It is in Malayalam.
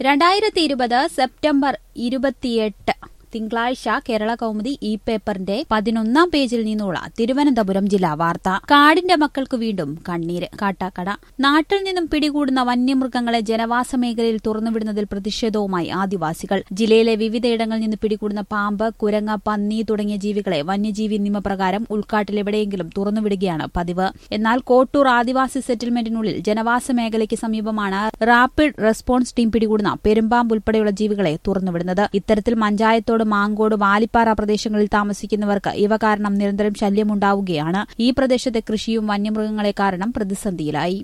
രണ്ടായിരത്തി ഇരുപത് സെപ്റ്റംബർ ഇരുപത്തിയെട്ട് തിങ്കളാഴ്ച കേരള കൗമുദി ഇ പേപ്പറിന്റെ പതിനൊന്നാം പേജിൽ നിന്നുള്ള തിരുവനന്തപുരം ജില്ലാ വാർത്ത കാടിന്റെ മക്കൾക്ക് വീണ്ടും കണ്ണീര് കാട്ടാക്കട നാട്ടിൽ നിന്നും പിടികൂടുന്ന വന്യമൃഗങ്ങളെ ജനവാസ മേഖലയിൽ തുറന്നുവിടുന്നതിൽ പ്രതിഷേധവുമായി ആദിവാസികൾ ജില്ലയിലെ വിവിധയിടങ്ങളിൽ നിന്ന് പിടികൂടുന്ന പാമ്പ് കുരങ്ങ പന്നി തുടങ്ങിയ ജീവികളെ വന്യജീവി നിയമപ്രകാരം ഉൾക്കാട്ടിൽ എവിടെയെങ്കിലും തുറന്നുവിടുകയാണ് പതിവ് എന്നാൽ കോട്ടൂർ ആദിവാസി സെറ്റിൽമെന്റിനുള്ളിൽ ജനവാസ മേഖലയ്ക്ക് സമീപമാണ് റാപ്പിഡ് റെസ്പോൺസ് ടീം പിടികൂടുന്ന പെരുമ്പാമ്പ് ഉൾപ്പെടെയുള്ള ജീവികളെ തുറന്നുവിടുന്നത് ഇത്തരത്തിൽ മഞ്ചായത്തോട് മാങ്കോട് വാലിപ്പാറ പ്രദേശങ്ങളിൽ താമസിക്കുന്നവർക്ക് ഇവ കാരണം നിരന്തരം ശല്യമുണ്ടാവുകയാണ് ഈ പ്രദേശത്തെ കൃഷിയും വന്യമൃഗങ്ങളെ കാരണം പ്രതിസന്ധിയിലായി